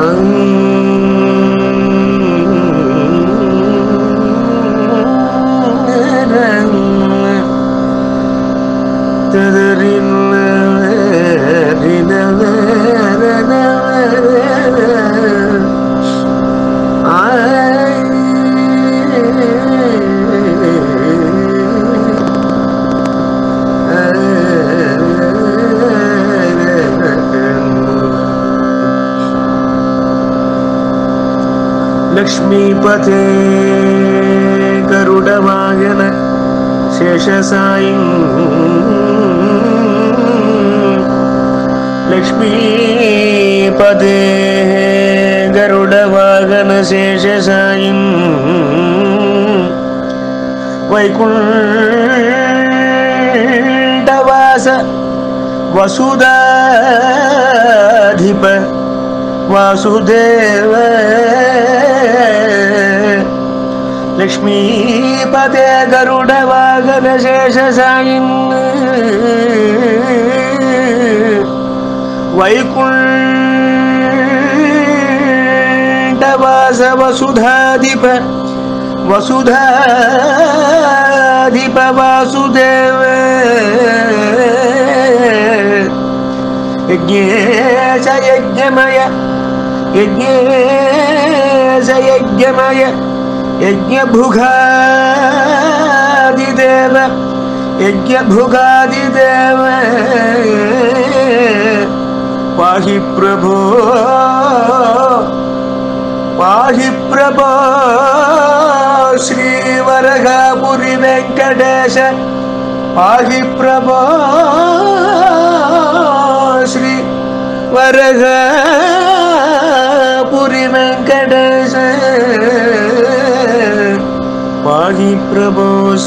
லக்ஷ்மீபதே கருடவாயன சேஷசாயின் லக்ஷ்மீபதே கருடவாகன சேஷசாயின் வைகுண்டவாச வசுதாதிப வாசுதேவ லக்ஷ்மீபதே கருடவாகன சேஷசாயின் வைகுண்டவாச வசுதாதிப वसुधाधिप वासुदेव यज्ञेश यज्ञमय यज्ञेश यज्ञमय यज्ञभुगादिदेव यज्ञभुगादिदेव पाहि प्रभो पाहि प्रभो श्रीवरगापुरि वेङ्कटेश पाहि प्रभो श्री वरगापुरि वेङ्कटेश पाहि प्रभो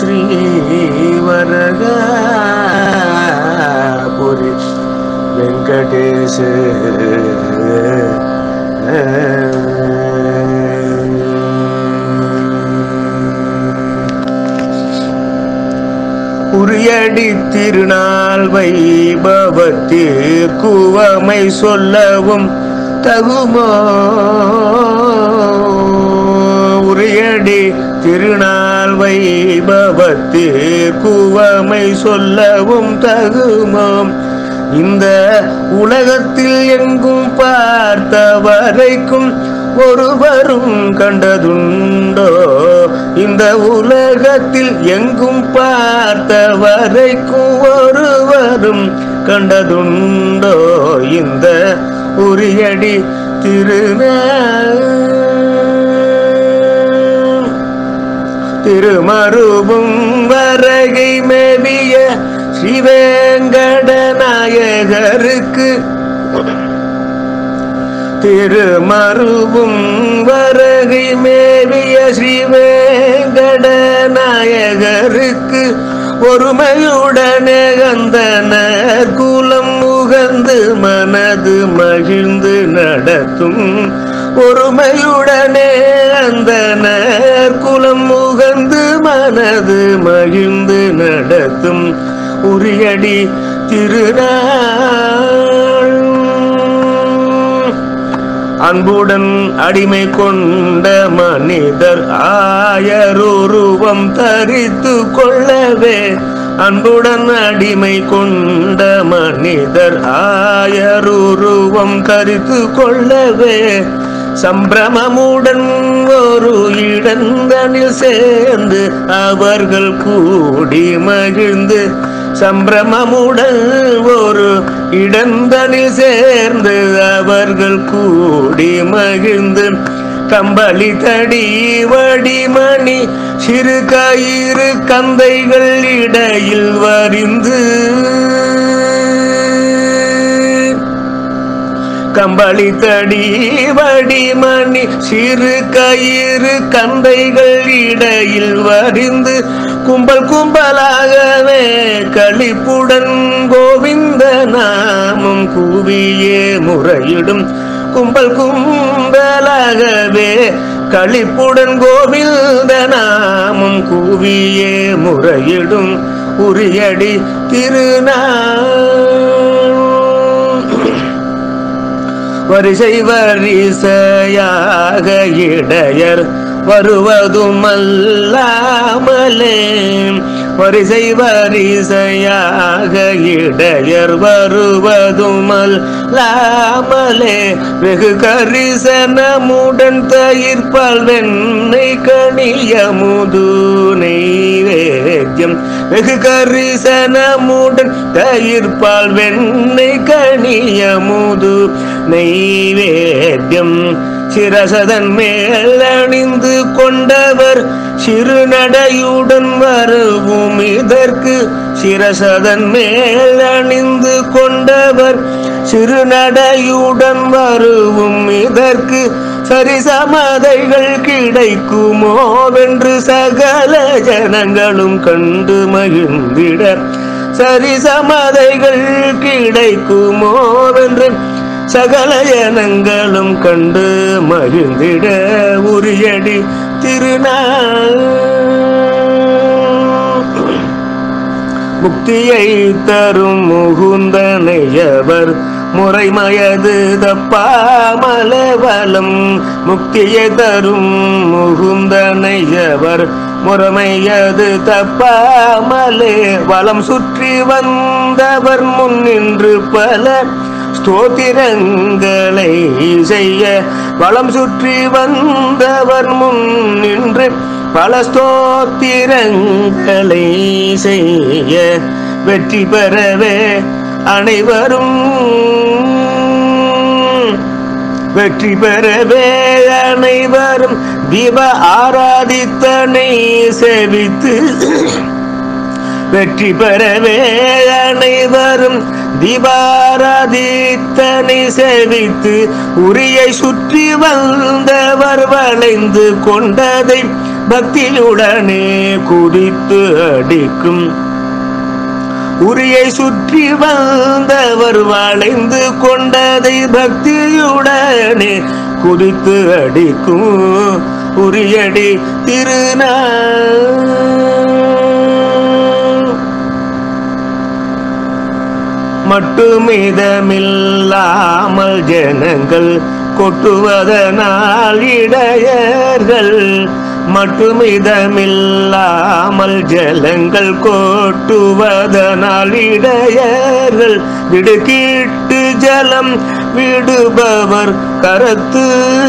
श्रीवरगापुरि वेङ्कटेश உரியடி திருநாள் வைபவத்தீர் குவமை சொல்லவும் தகுமோ உரியடி திருநாள் வைபவத்தீர் குவமை சொல்லவும் தகுமோ இந்த உலகத்தில் எங்கும் பார்த்த வரைக்கும் ஒருவரும் கண்டதுண்டோ இந்த உலகத்தில் எங்கும் பார்த்த வரைக்கும் ஒருவரும் கண்டதுண்டோ இந்த உரியடி திருநாள் திருமருவும் வரகை மேவிய ஸ்ரீவேங்கடநாயகருக்கு திருமருவும் வரகை மேவிய ஸ்ரீவேங்கடநாயகருக்கு ஒருமையுடனே அந்தனர் குலம் உகந்து மனது மகிழ்ந்து நடத்தும் ஒருமையுடனே அந்தனர் குலம் உகந்து மனது மகிழ்ந்து நடத்தும் உரியடி திருநாள் அன்புடன் அடிமை கொண்ட மனிதர் ஆயருருவம் தரித்து கொள்ளவே அன்புடன் அடிமை கொண்ட மனிதர் ஆயருருவம் தரித்து கொள்ளவே சம்பிரமமுடன் ஒரு இடந்தனில் சேர்ந்து அவர்கள் கூடி மகிழ்ந்து சம்பிரமமுடன் ஒரு இடந்தனில் சேர்ந்து அவர்கள் கூடி மகிழ்ந்து கம்பளி தடி வடிமணி சிறு கயிறு கந்தைகள் இடையில் வரிந்து கம்பளி தடி வடிமணி சிறு கயிறு கந்தைகள் இடையில் வரிந்து கும்பல் கும்பலாகவே களிப்புடன் கோவிந்த நாமம் கூவியே முறையிடும் கும்பல் கும்பலாகவே களிப்புடன் கோவிந்த நாமம் கூவியே முறையிடும் உரியடி திருநாள் வரிசை வரிசையாக இடையர் வருவதும் அல்லாமலே வரிசை வரிசையாக இடையர் வருவதும் அல்லாமலே வெகு கரிசனமுடன் தயிர்ப்பால் வெண்ணை கணியமுது நெய்வேத்தியம் வெகு கரிசனமுடன் தயிர்ப்பால் வெண்ணை கணியமுது நெய்வேத்தியம் சிரசதன் மேல் அணிந்து கொண்டவர் சிறுநடையுடன் வருவும் இதற்கு சிரசதன் மேல் அணிந்து கொண்டவர் சிறுநடையுடன் வருவும் இதற்கு சரிசமதைகள் கிடைக்குமோவென்று சகல ஜனங்களும் கண்டு மகிழ்ந்திட சரிசமதைகள் கிடைக்குமோவென்று சகல ஜனங்களும் கண்டு மகிழ்ந்திட உரியடி திருநாள் முக்தியை தரும் முகுந்தனையவர் முறைமயது தப்பாமலவலம் முக்தியை தரும் முகுந்தனையவர் முறைமையது தப்பாமலே வலம் சுற்றி வந்தவர் முன் நின்று பல ஸ்தோத்திரங்களை செய்ய வளம் சுற்றி வந்தவர் முன் நின்று பல ஸ்தோத்திரங்களை செய்ய வெற்றி பெறவே அனைவரும் வெற்றி பெறவே அனைவரும் தீப ஆராதித்தனை சேவித்து வெற்றி பெறவே அனைவரும் தீபாராதித்தனை சேவித்து உரியை சுற்றி வந்தவர் வளைந்து கொண்டதை பக்தியுடனே குதித்து அடிக்கும் உரியை சுற்றி வந்தவர் வளைந்து கொண்டதை பக்தியுடனே குதித்து அடிக்கும் உரியடி திருநாள் மட்டுமிதமில்லாமல் ஜனங்கள் கொட்டுவதனால் இடையர்கள் மட்டுமிதமில்லாமல் ஜலங்கள் கொட்டுவதனால் இடையர்கள் திடுக்கிட்டு ஜலம் விடுபவர் கரத்து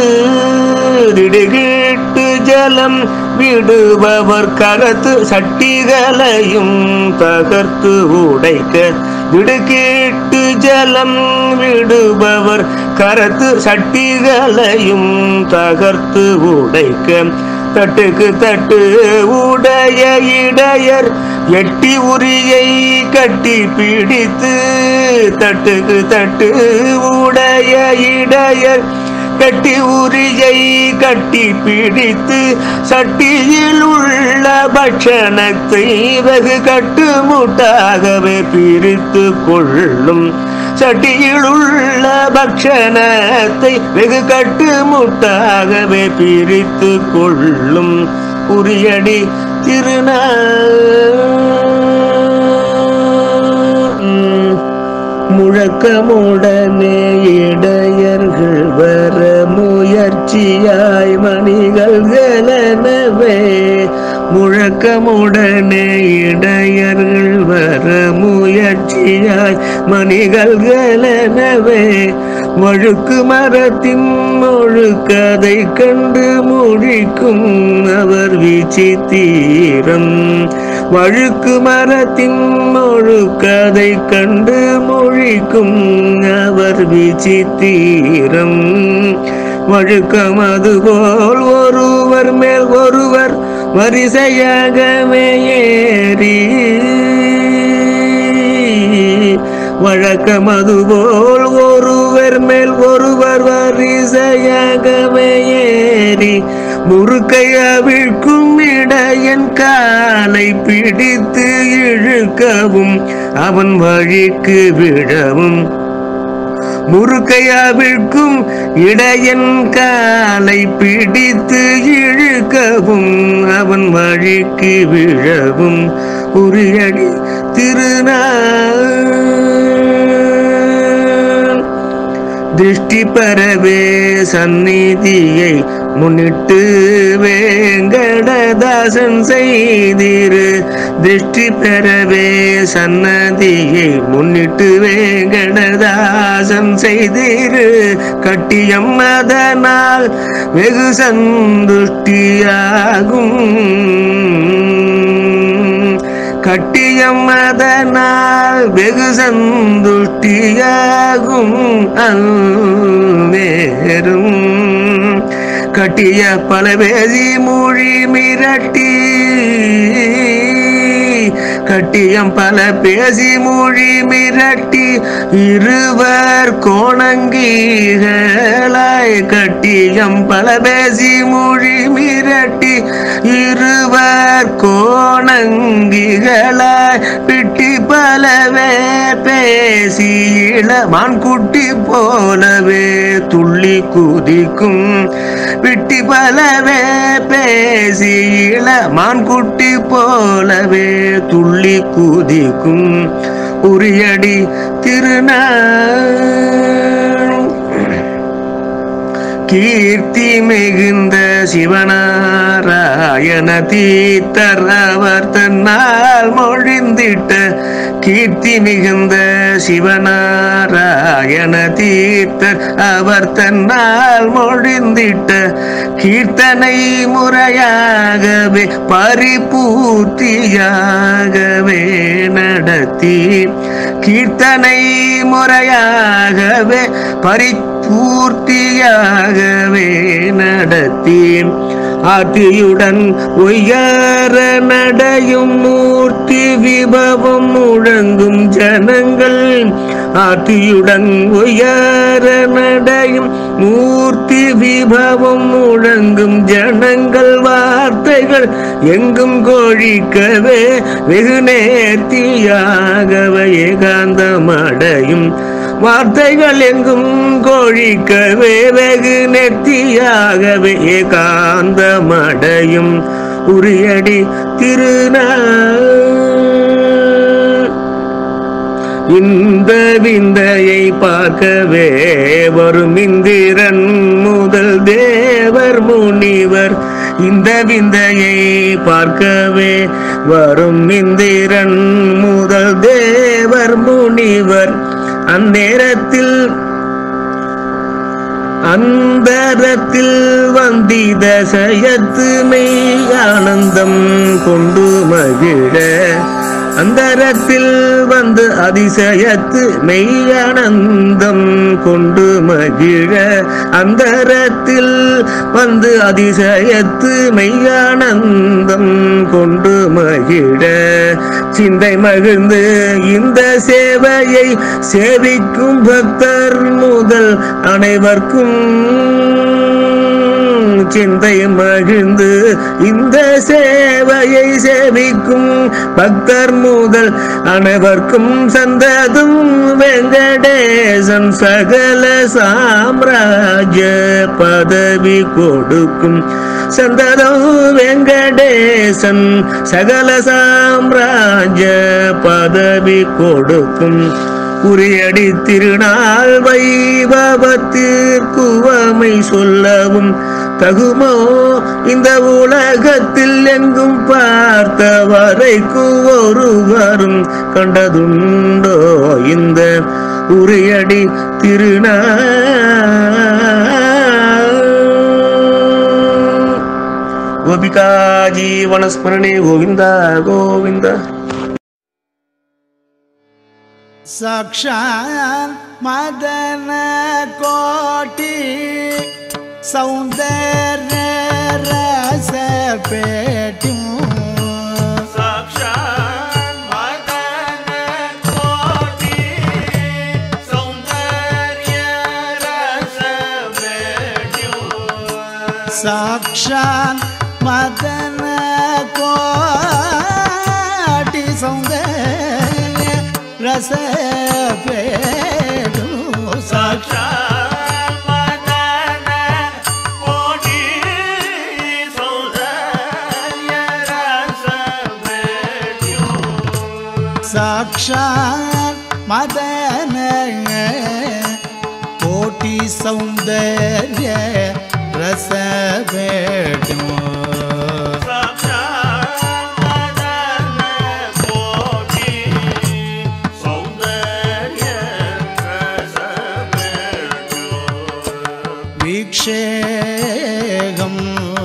திடுகிட்டு ஜலம் விடுபவர் கரத்து சட்டிகளையும் தகர்த்து உடைக்க விடுகிட்டு ஜலம் விடுபவர் கரத்து சட்டிகளையும் தகர்த்து உடைக்க தட்டுக்கு தட்டு உடைய இடையர் எட்டி உரியை கட்டி பிடித்து தட்டுக்கு தட்டு உடைய இடையர் கட்டி உரியை கட்டி பிடித்து சட்டியில் உள்ள பட்சணத்தை வெகு கட்டுமுட்டாகவே பிரித்து கொள்ளும் சட்டியில் உள்ள பக்ஷணத்தை வெகு கட்டுமுட்டாகவே பிரித்து கொள்ளும் உரியடி திருநாள் முழக்கமுடனே இடையர்கள் வர முயற்சியாய் மணிகள் கலனவே முழக்கமுடனே இடையர்கள் வர முயற்சியாய் மணிகள் கலனவே வழுக்கு மரத்தின் ஒழுக்கதை கண்டு முடிக்கும் அவர் விசித்தீரம் வழுக்கு மரத்தின் ஒழுக்கதை கண்டு மொழிக்கும் அவர் விசித்தீரம் வழுக்கம் அதுபோல் ஒருவர் மேல் ஒருவர் வரிசையாகவே ஏறி வழக்கம் அதுபோல் ஒருவர் மேல் ஒருவர் வரிசையாகவே ஏறி முறுக்கை அவிழ்க்கும் இடையன் காலை பிடித்து இழுக்கவும் அவன் வழிக்கு விழவும் முறுக்கை அவிழ்க்கும் இடையன் காலை பிடித்து இழுக்கவும் அவன் வழிக்கு விழவும் உரியடி திருநாள் திருஷ்டி பெறவே சந்நிதியை முன்னிட்டு வேங்கடதாசன் செய்திரு திருஷ்டி பெறவே சன்னதியை முன்னிட்டு வேங்கடதாசன் செய்திரு கட்டியம் அதனால் வெகு சந்துஷ்டியாகும் கட்டியம் அதனால் வெகு சந்துஷ்டியாகும் அல்வேரும் கட்டிய பல பேசி மொழி மிரட்டி கட்டியம் பல பேசி மொழி மிரட்டி இருவர் கோணங்கிகளாய் கட்டியம் பல பேசி மொழி மிரட்டி இருவர் கோணங்கிகளாய் பிட்டி பலவே பேசி இளமான் குட்டி போலவே துள்ளி குதிக்கும் விட்டி பலவே பேசி இளமான் குட்டி போலவே துள்ளி குதிக்கும் உரியடி திருநாள் கீர்த்தி மிகுந்த சிவனாராயண தீத்தர் அவர் தன்னால் மொழிந்திட்ட கீர்த்தி மிகுந்த சிவனாராயண தீர்த்தர் அவர் தன்னால் மொழிந்திட்ட கீர்த்தனை முறையாகவே பரிபூர்த்தியாகவே நடத்தி கீர்த்தனை முறையாகவே பரிபூர்த்தியாகவே நடத்தி ஆத்தியுடன் உயர நடையும் மூர்த்தி விபவம் முழங்கும் ஜனங்கள் ஆத்தியுடன் உயர நடையும் மூர்த்தி விபவம் முழங்கும் ஜனங்கள் வார்த்தைகள் எங்கும் கோழிக்கவே வெகு நேர்த்தியாகவே ஏகாந்தமடையும் வார்த்தைகள் எங்கும் கோழிக்கவே வெகு நெத்தியாகவே ஏகாந்தமடையும் உரியடி திருநாள் இந்த விந்தையை பார்க்கவே வரும் இந்திரன் முதல் தேவர் முனிவர் இந்த விந்தையை பார்க்கவே வரும் இந்திரன் முதல் தேவர் முனிவர் அந்நேரத்தில் அந்தரத்தில் வந்தித சயத்து மெய் ஆனந்தம் கொண்டு மகிழ அந்தரத்தில் வந்து அதிசயத்து மெய்யானந்தம் கொண்டு மகிழ அந்தரத்தில் வந்து அதிசயத்து மெய்யானந்தம் கொண்டு மகிழ சிந்தை மகிழ்ந்து இந்த சேவையை சேவிக்கும் பக்தர் முதல் அனைவர்க்கும் சிந்தை மகிழ்ந்து இந்த சேவையை சேவிக்கும் பக்தர் முதல் அனைவர்க்கும் சந்ததும் வெங்கடேசன் சகல சாம்ராஜ்ய பதவி கொடுக்கும் சந்ததம் வெங்கடேசன் சகல சாம்ராஜ்ய பதவி கொடுக்கும் குறியடி திருநாள் வைபவத்திற்குவமை சொல்லவும் தகுமோ இந்த உலகத்தில் எங்கும் பார்த்த வரைக்கும் ஒருவரும் கண்டதுண்டோ இந்த உரியடி திருநாள் கோபிகா ஜீவனஸ்மரணே கோவிந்தா கோவிந்தா ಸಾಕ್ಷಾತ್ ಮದನ ಕೋಟಿ ಸೌಂದರ್ಯ ರಸ ಪೇಟಿ ಸಾಕ್ಷಾತ್ ಮದನ ಕೋಟಿ ಸೌಂದರ್ಯ ರಸ ಬೇಡ್ಯೋ. ಸಾಕ್ಷಾತ್ ಮದನ ಕೋಟಿ ಸೌಂದರ್ಯ ರಸ ಪೇಟು ಸಾಕ್ಷಾತ್ ಮದನ ಕೋಟಿ ಸೌಂದರ್ಯ ರಸ ಬೇಡ್ಯೋ. ಸಾಕ್ಷಾತ್ ಮದನ ಕೋಟಿ सौन्दर्य रसपेटिं वीक्षेऽहं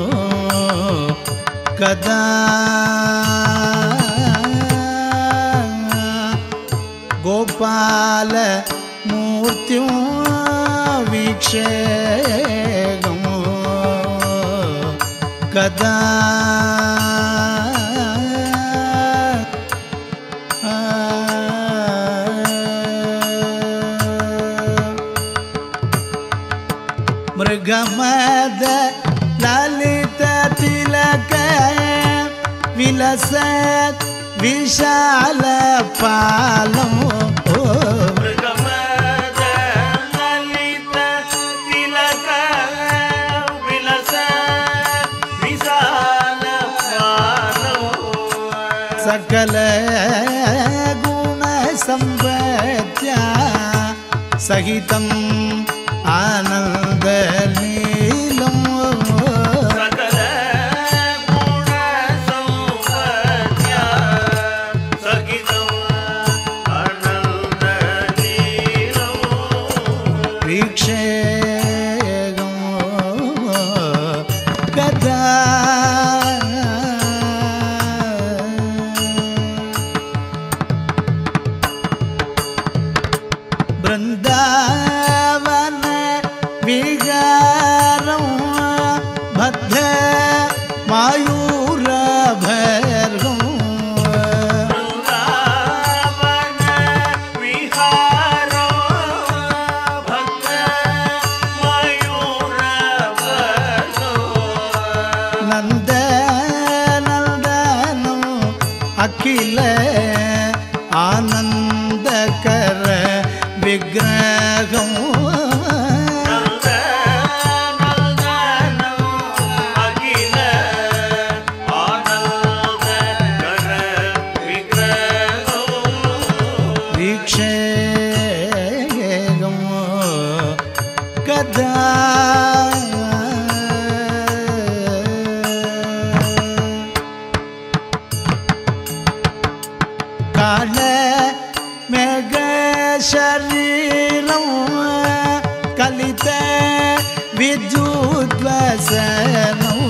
कदा गोपालमूर्त्युं वीक्षेऽहं कदा मृगमद ललित तिलक विलसत् विशाल पालम सकल गुण संपत्या सहितम् आनन्द लीलम् वीक्षेगम् कदा बृन्दावन विगारं बद्ध मायूरभर्गम् நந்த நந்தனம் அகில ஆனந்தகர விக்கிரகம் வீக்ஷேகம் கதா கால மேக சரீரம் கலித வித்யுத்வசனம்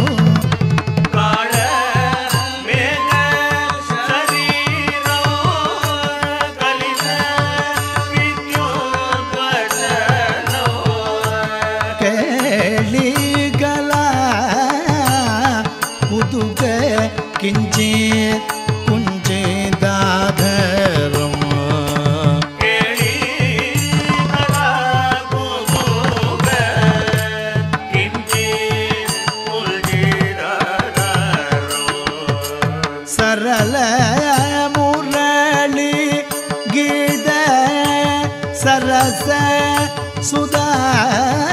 கேளிகலா புதுக கிஞ்சித் குஞ்சிதாதரம் சரள முரளி கீத சரச சுதாலகரி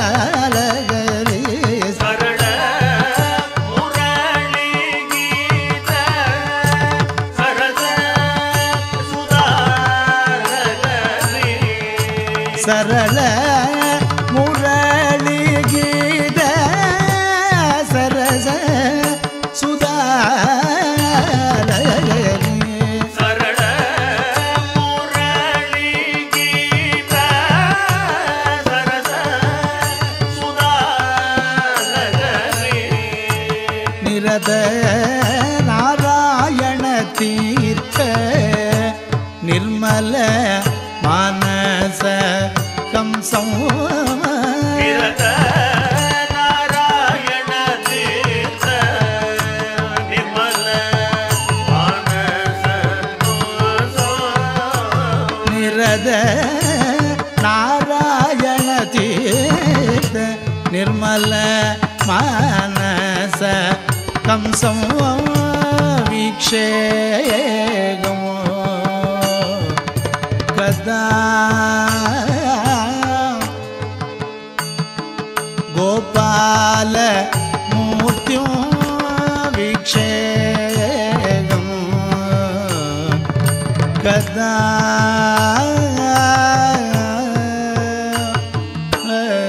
சரள முரளி கீத சரச சுதாலகரி நிரத நாராயண தீர்த்த நிர்மல மானச கம்சம் நிரத நாராயண தீர்த்த நிர்மல மானச கம்சம் வீக்ஷேகம் கதா கோபால மூர்த்தியும் வீக்ஷேகம் கதா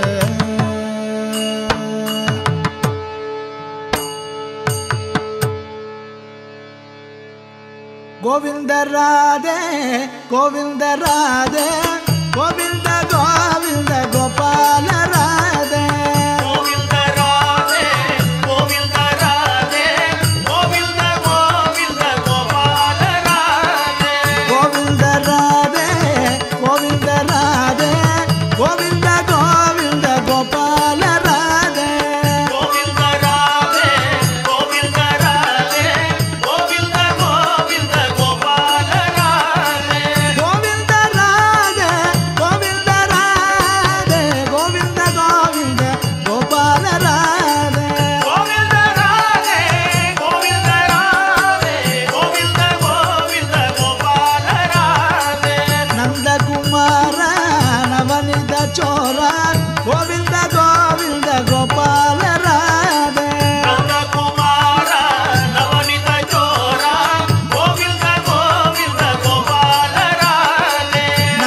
கோவிந்த ராதே கோவிந்த ராதே கோவிந்த கோவிந்த கோபால ராதே கோவிந்த ராதே கோவிந்த ராதே கோவிந்த கோவிந்த கோபால ராதே கோவிந்த ராதே கோவிந்த ராதே கோவிந்த கோவிந்த கோபால ராதே கோவிந்த ராதே கோவிந்த ராதே கோவிந்த கோவிந்த கோபால ராதே கோவிந்த ராதே கோவிந்த ராதே கோவிந்த கோவிந்த கோபால ராதே கோவிந்த ராதே கோவிந்த ராதே கோவிந்த கோவிந்த கோபால ராதே நந்தகுமார நவனித சோர கோவிந்த கோவிந்த கோபால ராதே நந்தகுமார நவனித சோர கோவிந்த கோவிந்த கோபால ராதே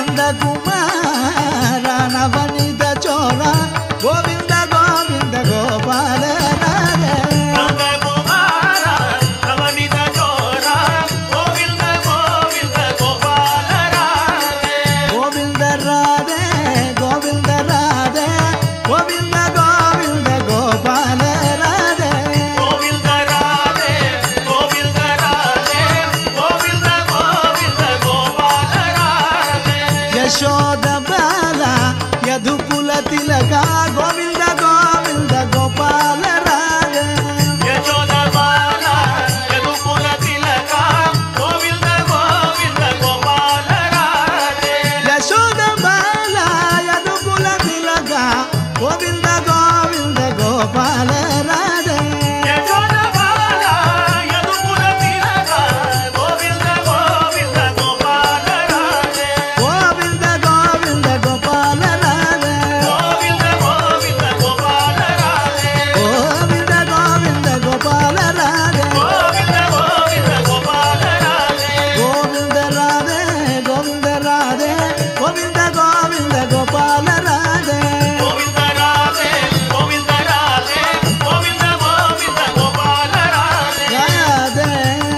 நந்தகுமார நவனித சோர கோவிந்த கோவிந்த கோபால ராதே நந்தகுமார நவனித சோர கோவிந்த கோவிந்த கோபால ராதே கோவிந்த ராதே கோவிந்த ராதே கோவிந்த கோவிந்த கோபால ராதே கோவிந்த ராதே கோவிந்த ராதே கோவிந்த கோவிந்த கோபால ராதே ಯಶೋದ ಬಾಲ ಯದುಕುಲ ತಿಲಕ ಗೋವಿಂದ ಗೋವಿಂದ ಗೋಪಾಲ ರಾಗ ಯಶೋದ ಬಾಲ ಯದುಕುಲ ತಿಲಕ ಗೋವಿಂದ ಗೋವಿಂದ ಗೋಪಾಲ ರಾಧೆ ಯಶೋದ ಬಾಲ ಯದುಕುಲ ತಿಲಕ ಗೋವಿಂದ ಗೋವಿಂದ ಗೋಪಾಲ ರಾಗ ಯಶೋದ ಬಾಲ ಯದುಕುಲ ತಿಲಕ ಗೋವಿಂದ ಗೋವಿಂದ ಗೋಪಾಲ ರಾಧೆ ಗೋವಿಂದ ಗೋವಿಂದ ಗೋಪಾಲ ರಾಗ ಗೋವಿಂದ ಗೋವಿಂದ ಗೋಪಾಲ ರಾಧೆ ಗೋವಿಂದ ಗೋವಿಂದ ಗೋಪಾಲ ರಾಗ ಗೋವಿಂದ ಗೋವಿಂದ ಗೋಪಾಲ ರಾಧೆ ಗೋವಿಂದ ರಾಧೆ ಗೋವಿಂದ ರಾಧೆ ಗೋವಿಂದ ಗೋವಿಂದ ಗೋಪಾಲ ರಾಧೆ ಗೋವಿಂದ ರಾಧೆ ಗೋವಿಂದ ರಾಧೆ ಗೋವಿಂದ ಗೋವಿಂದ ಗೋಪಾಲ ರಾಧೆ ರಾಧೆ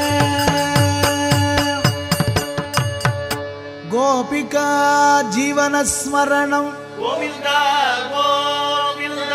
ಗೋಪಿಕಾ ಜೀವನ ಸ್ಮರಣಂ ಗೋವಿಂದ ಗೋವಿಂದ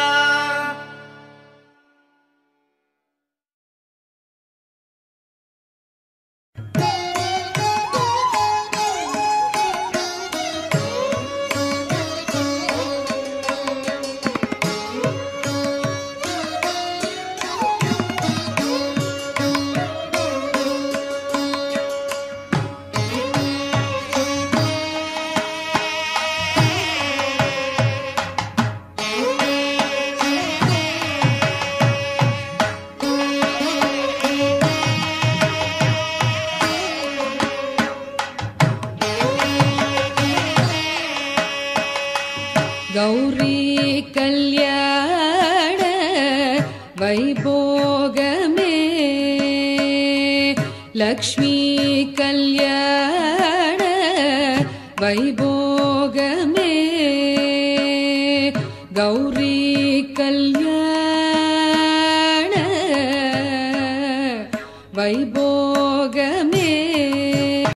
கௌரி கல்யாண வைபோகமே லக்ஷ்மி கல்யாண வைபோகமே கௌரி